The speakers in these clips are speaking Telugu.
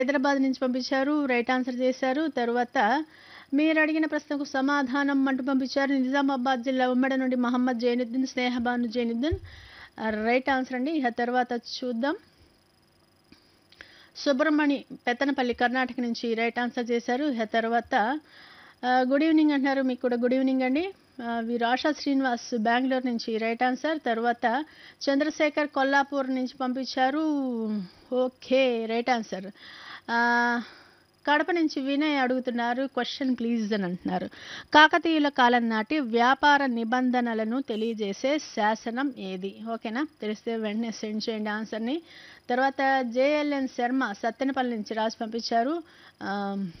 హైదరాబాద్ నుంచి పంపించారు రైట్ ఆన్సర్ చేశారు తర్వాత మీరు అడిగిన ప్రశ్నకు సమాధానం అంటూ పంపించారు నిజామాబాద్ జిల్లా ఉమ్మడి నుండి మహమ్మద్ జైనుద్దీన్ స్నేహబాను జైనుద్దీన్ రైట్ ఆన్సర్ అండి ఇక తర్వాత చూద్దాం సుబ్రహ్మణి పెత్తనపల్లి కర్ణాటక నుంచి రైట్ ఆన్సర్ చేశారు ఇక తర్వాత ఆ, గుడ్ ఈవినింగ్ అంటున్నారు మీకు కూడా గుడ్ ఈవినింగ్ అండి ఆ, వీరు ఆశా శ్రీనివాస్ బెంగళూరు నుంచి రైట్ ఆన్సర్ తర్వాత చంద్రశేఖర్ కొల్లాపూర్ నుంచి పంపించారు ఓకే రైట్ ఆన్సర్ ఆ, కడప నుంచి వినయ్ అడుగుతున్నారు క్వశ్చన్ ప్లీజ్ అని అంటున్నారు కాకతీయుల కాలం నాటి వ్యాపార నిబంధనలను తెలియజేసే శాసనం ఏది ఓకేనా తెలిస్తే వెంటనే సెండ్ చేయండి ఆన్సర్ని తర్వాత జేఎల్ఎన్ శర్మ సత్తెనపల్లి నుంచి రాసి పంపించారు ఆ,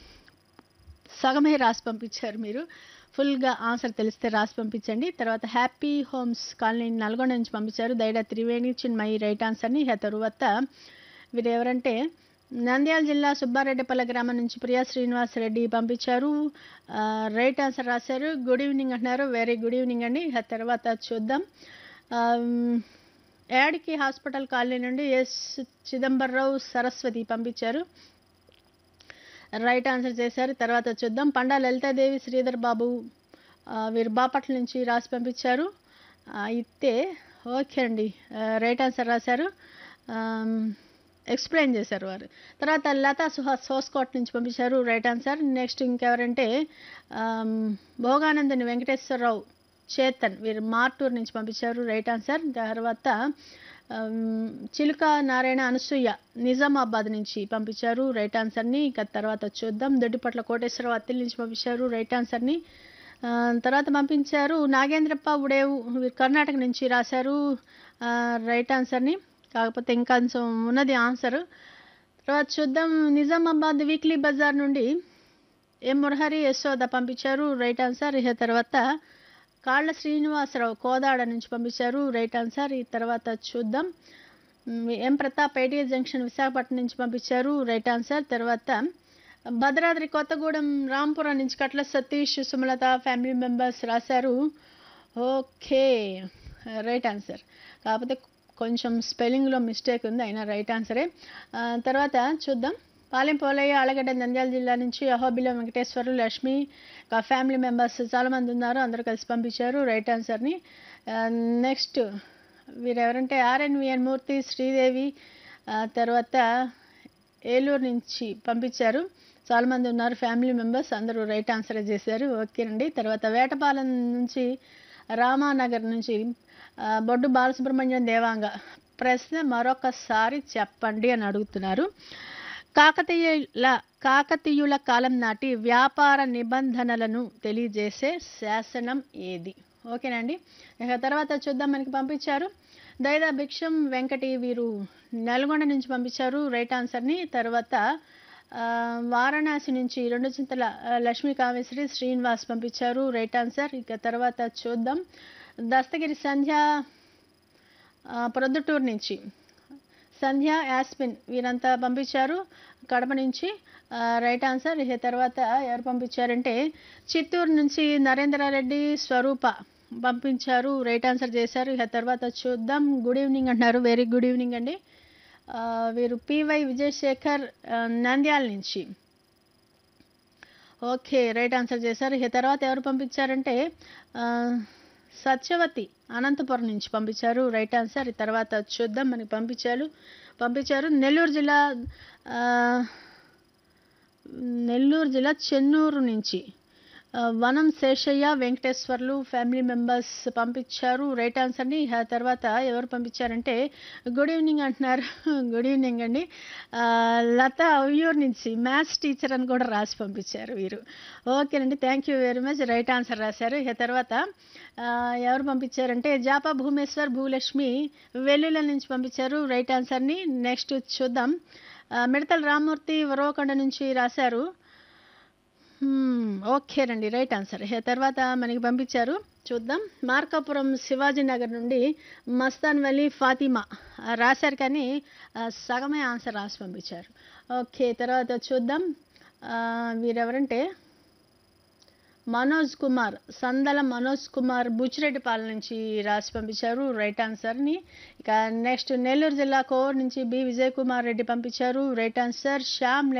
సగమే రాసి పంపించారు మీరు ఫుల్గా ఆన్సర్ తెలిస్తే రాసి పంపించండి తర్వాత హ్యాపీ హోమ్స్ కాలనీ నల్గొండ నుంచి పంపించారు దైడా త్రివేణి చిన్మయి రైట్ ఆన్సర్ని ఆ తర్వాత వీరు ఎవరంటే నంద్యాల జిల్లా సుబ్బారెడ్డిపల్లె గ్రామం నుంచి ప్రియా శ్రీనివాస్ రెడ్డి పంపించారు ఆ, రైట్ ఆన్సర్ రాశారు గుడ్ ఈవినింగ్ అంటున్నారు వెరీ గుడ్ ఈవినింగ్ అండి ఆ తర్వాత చూద్దాం ఆమ్, యాడికి హాస్పిటల్ కాలనీ నుండి ఎస్ చిదంబరరావు సరస్వతి పంపించారు రైట్ ఆన్సర్ చేశారు తర్వాత చూద్దాం పండా లలితాదేవి శ్రీధర్ బాబు ఆ, వీరు బాపట్ల నుంచి రాసి పంపించారు ఆ, అయితే ఓకే అండి ఆ, రైట్ ఆన్సర్ రాశారు ఆమ్, ఎక్స్ప్లెయిన్ చేశారు వారు తర్వాత లతా సుహాస్ హోస్కోట్ నుంచి పంపించారు రైట్ ఆన్సర్ నెక్స్ట్ ఇంకెవరంటే ఆమ్, భోగానందని వెంకటేశ్వరరావు చేతన్ వీరు మార్టూర్ నుంచి పంపించారు రైట్ ఆన్సర్ తర్వాత ఆమ్, చిలుక నారాయణ అనసూయ నిజామాబాద్ నుంచి పంపించారు రైట్ ఆన్సర్ని ఇక తర్వాత చూద్దాం దొడ్డిపట్ల కోటేశ్వరరావు అత్తిల్ నుంచి పంపించారు రైట్ ఆన్సర్ని ఆ, తర్వాత పంపించారు నాగేంద్రప్ప ఉడేవు వీరు కర్ణాటక నుంచి రాశారు ఆ, రైట్ ఆన్సర్ని కాకపోతే ఇంకా కొంచెం ఉన్నది ఆన్సర్ తర్వాత చూద్దాం నిజామాబాద్ వీక్లీ బజార్ నుండి ఎం మురహరి యశోద పంపించారు రైట్ ఆన్సర్ ఇక తర్వాత కాళ్ళ శ్రీనివాసరావు కోదాడ నుంచి పంపించారు రైట్ ఆన్సర్ ఈ తర్వాత చూద్దాం మ్, M Pratap I T S junction Visakhapatnam నుంచి పంపించారు రైట్ ఆన్సర్ తర్వాత భద్రాద్రి కొత్తగూడెం రాంపురం నుంచి కట్ల సతీష్ సుమలత ఫ్యామిలీ మెంబర్స్ రాశారు ఓకే రైట్ ఆన్సర్ కాకపోతే కొంచెం స్పెల్లింగ్లో మిస్టేక్ ఉంది అయినా రైట్ ఆన్సరే ఆ, తర్వాత చూద్దాం పాలెం పోలయ్య ఆలగడ్డ నంద్యాల జిల్లా నుంచి అహోబిలం వెంకటేశ్వరు లక్ష్మి ఇంకా ఫ్యామిలీ మెంబర్స్ చాలామంది ఉన్నారు అందరూ కలిసి పంపించారు రైట్ ఆన్సర్ని నెక్స్ట్ వీరు ఎవరంటే ఆర్ఎన్విఎన్ మూర్తి శ్రీదేవి ఆ, తర్వాత ఏలూరు నుంచి పంపించారు చాలామంది ఉన్నారు ఫ్యామిలీ మెంబర్స్ అందరూ రైట్ ఆన్సర్ చేశారు ఓకేనండి తర్వాత వేటపాలెం నుంచి రామానగర్ నుంచి ఆ, బొడ్డు బాలసుబ్రహ్మణ్యం దేవాంగ ప్రశ్న మరొకసారి చెప్పండి అని అడుగుతున్నారు కాకతీయుల కాకతీయుల కాలం నాటి వ్యాపార నిబంధనలను తెలియజేసే శాసనం ఏది ఓకేనండి ఇక తర్వాత చూద్దాం మనకి పంపించారు దైదా భిక్షం వెంకటి వీరు నల్గొండ నుంచి పంపించారు రైట్ ఆన్సర్ని తర్వాత ఆ, వారణాసి నుంచి రెండు చింతల ఆ, లక్ష్మీ కామేశ్వరి శ్రీనివాస్ పంపించారు రైట్ ఆన్సర్ ఇక తర్వాత చూద్దాం దస్తగిరి సంధ్య ఆ, ప్రొద్దుటూరు నుంచి సంధ్య యాస్మిన్ వీరంతా పంపించారు కడప నుంచి ఆ, రైట్ ఆన్సర్ ఇక తర్వాత ఎవరు పంపించారంటే చిత్తూరు నుంచి నరేంద్రారెడ్డి స్వరూప పంపించారు రైట్ ఆన్సర్ చేశారు ఇక తర్వాత చూద్దాం గుడ్ ఈవినింగ్ అంటున్నారు వెరీ గుడ్ ఈవినింగ్ అండి ఆ, వీరు పివై విజయశేఖర్ ఆ, నంద్యాల నుంచి ఓకే రైట్ ఆన్సర్ చేశారు ఇక తర్వాత ఎవరు పంపించారంటే ఆ, సత్యవతి అనంతపురం నుంచి పంపించారు రైట్ ఆన్సర్ ఈ తర్వాత చూద్దాం మనకి పంపించారు పంపించారు నెల్లూరు జిల్లా ఆ, నెల్లూరు జిల్లా చెన్నూరు నుంచి ఆ, వనం శేషయ్య వెంకటేశ్వర్లు ఫ్యామిలీ మెంబర్స్ పంపించారు రైట్ ఆన్సర్ని ఆ తర్వాత ఎవరు పంపించారంటే గుడ్ ఈవినింగ్ అంటున్నారు గుడ్ ఈవినింగ్ అండి ఆ, లత అయ్యూరు నుంచి మ్యాథ్స్ టీచర్ అని కూడా రాసి పంపించారు వీరు ఓకేనండి thank you very much right answer రాశారు ఇక తర్వాత ఆ, ఎవరు పంపించారంటే జాపా భూమేశ్వర్ భూలక్ష్మి వెల్లుల నుంచి పంపించారు రైట్ ఆన్సర్ని నెక్స్ట్ చూద్దాం ఆ, మిడతల రామ్మూర్తి వరవకొండ నుంచి రాశారు మ్మ్, ఓకేనండి రైట్ ఆన్సర్ ఇక తర్వాత మనకి పంపించారు చూద్దాం మార్కాపురం శివాజీ నగర్ నుండి మస్తాన్ వలీ ఫాతిమా ఆ, రాశారు కానీ ఆ, సగమే ఆన్సర్ రాసి పంపించారు ఓకే తర్వాత చూద్దాం ఆ, వీరెవరంటే మనోజ్ కుమార్ సందల మనోజ్ కుమార్ బుచ్చిరెడ్డిపాలెం నుంచి రాసి పంపించారు రైట్ ఆన్సర్ని ఇక నెక్స్ట్ నెల్లూరు జిల్లా కోవూరు నుంచి బి విజయ్ కుమార్ రెడ్డి పంపించారు రైట్ ఆన్సర్ శ్యామ్